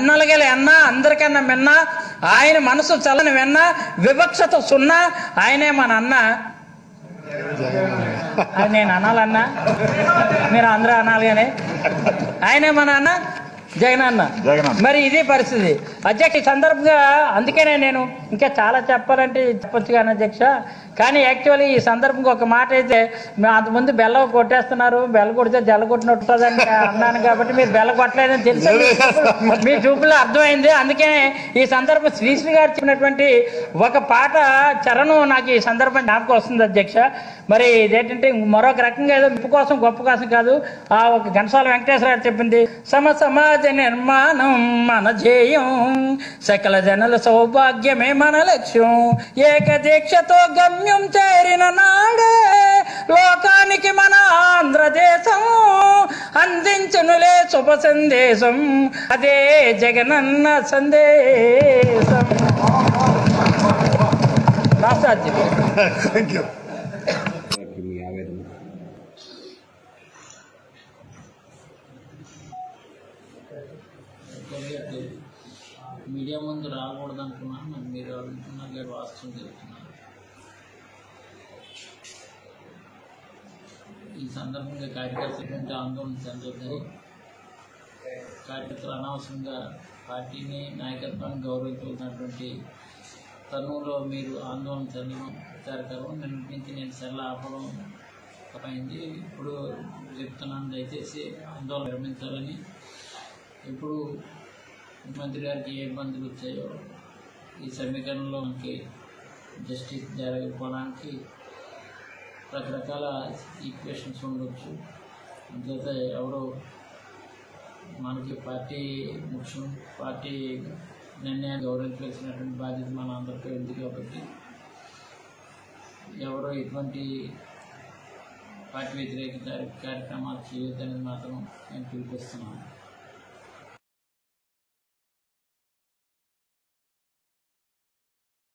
అన్నలగల అన్న అందరికన్నా మిన్న ఆయన మనసు చల్లని వెన్న వివక్షత సున్నా ఆయనే మన అన్న అది నేను అనాలన్నా మీరు అందరూ అనాలి కానీ ఆయనే మన అన్న జగన్ అన్న జగనన్న. మరి ఇది పరిస్థితి అధ్యక్ష ఈ సందర్భంగా అందుకనే నేను ఇంకా చాలా చెప్పాలంటే చెప్పొచ్చు కానీ అధ్యక్ష కానీ యాక్చువల్లీ ఈ సందర్భంగా ఒక మాట అయితే మేము అంతకుముందు బెల్ల కొట్టేస్తున్నారు బెల్ల కొడితే జల్ల కొట్టినట్టుందని అన్నాను కాబట్టి మీరు బెల్ల కొట్టలేదని తెలుసు మీ చూపులో అర్థమైంది అందుకనే ఈ సందర్భం శ్రీశ్రీ గారు చెప్పినటువంటి ఒక పాట చరణం నాకు ఈ సందర్భం జ్ఞాపకం వస్తుంది అధ్యక్ష మరి ఇదేంటంటే మరొక రకంగా ఏదో మెప్పు కోసం గొప్ప కోసం కాదు ఆ ఒక ఘంటసాల వెంకటేశ్వర గారు చెప్పింది సమ సమాజ నిర్మాణం మన ధ్యేయం సకల జనుల సౌభాగ్యమే మన లక్ష్యం ఏకదీక్షతో గమ్యం చేరిన నాడే లోకానికి మన ఆంధ్రదేశం అందించునులే శుభ సందేశం అదే జగనన్న సందేశం రాష్ట్రాధ్యక్షుడు థ్యాంక్ యూ మీ ఆవేదన తెలియట్లేదు మీడియా ముందు రాకూడదు అనుకున్నాను మరి మీరు అడుగుతున్నారు గారు వాస్తవం చెప్తున్నారు ఈ సందర్భంగా కార్యకర్తలు ఆందోళన చెందొద్దని కార్యకర్తలు అనవసరంగా పార్టీని నాయకత్వాన్ని గౌరవించుకున్నటువంటి తరుణంలో మీరు ఆందోళన చెందడం విచారకరం నిన్నటి నుంచి నేను సెల్ల ఆపడం అయింది ఇప్పుడు చెప్తున్నాను దయచేసి ఆందోళన విరమించాలని ఇప్పుడు ముఖ్యమంత్రి గారికి ఏ ఇబ్బందులు వచ్చాయో ఈ సమీకరణలో మనకి జస్టిస్ జరగకపోవడానికి రకరకాల ఈక్వేషన్స్ ఉండొచ్చు అంచేత ఎవరు మనకి పార్టీ ముఖ్యం పార్టీ నిర్ణయాన్ని గౌరవించవలసినటువంటి బాధ్యత మన అందరికీ ఉంది కాబట్టి ఎవరో ఎటువంటి పార్టీ వ్యతిరేక కార్య- కార్యక్రమాలు చేయొద్దనేది మాత్రం నేను పిలిపిస్తున్నాను